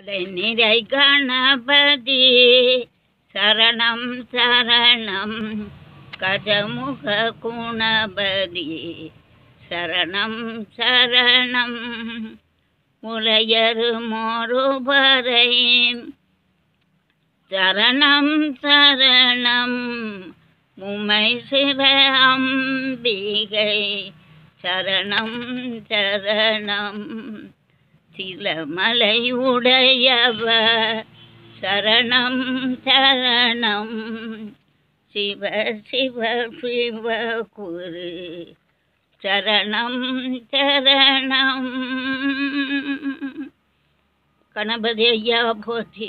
நிறை கணபதி சரணம் சரணம் கஜமுக குணபதி சரணம் சரணம் உலையரு மோருபரை சரணம் சரணம் உமை சிவ அம்பிகை சரணம் சரணம் சில மலை உடையவ சரணம் சரணம் சிவ சிவ சிவ குரு சரணம் சரணம் கணபதி ஐயா போற்றி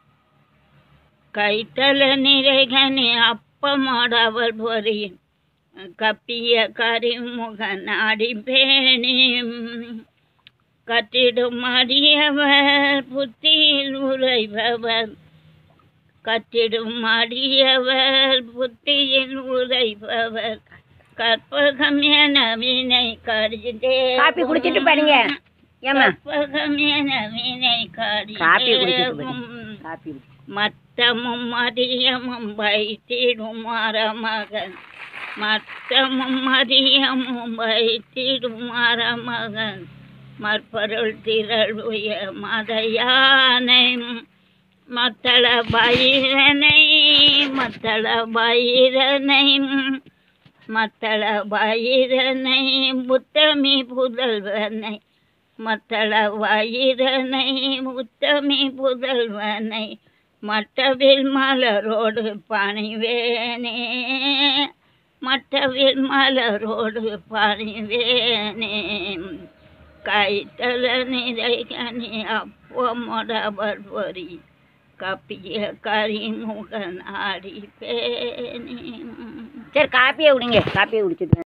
கைத்தல நிறைகனே அப்பமாடவள் பொறியின் கப்பிய கரிமுக நாடி பேணி கட்டிடும் அடியவர் புத்தியில் உரைபவர் கட்டிடும் அடியவர் புத்தியில் உரைபவர் கற்பகம் என வினை கருதே காப்பி குடிச்சிட்டு படிங்க ஏம்மா கற்பகம் என வினை காப்பி குடிச்சிட்டு கருதேகும் படி. காப்பி குடி. மத்தமும் மதியமும் வைத்திடும் மரமகன் மத்தமும் மதியமும் வைத்திடும் மரமகன் மற்பொருள் திரளுய மதையானை மத்தள பயிரனை மத்தள பயிரனை மத்தள பயிரனை புத்தமி புதல்வனை மத்தள வயிறனை உத்தமி புதல்வனை மட்டவில் மலரோடு பணிவேனே மட்டவில் மலரோடு பணிவேனே கைத்தல நிறைகனி அப்பமொடவர் பொறி கப்பிய கரிமுகன் ஆடி பேனே சரி காப்பியை விடுங்க காப்பியை குடிச்சிட்டு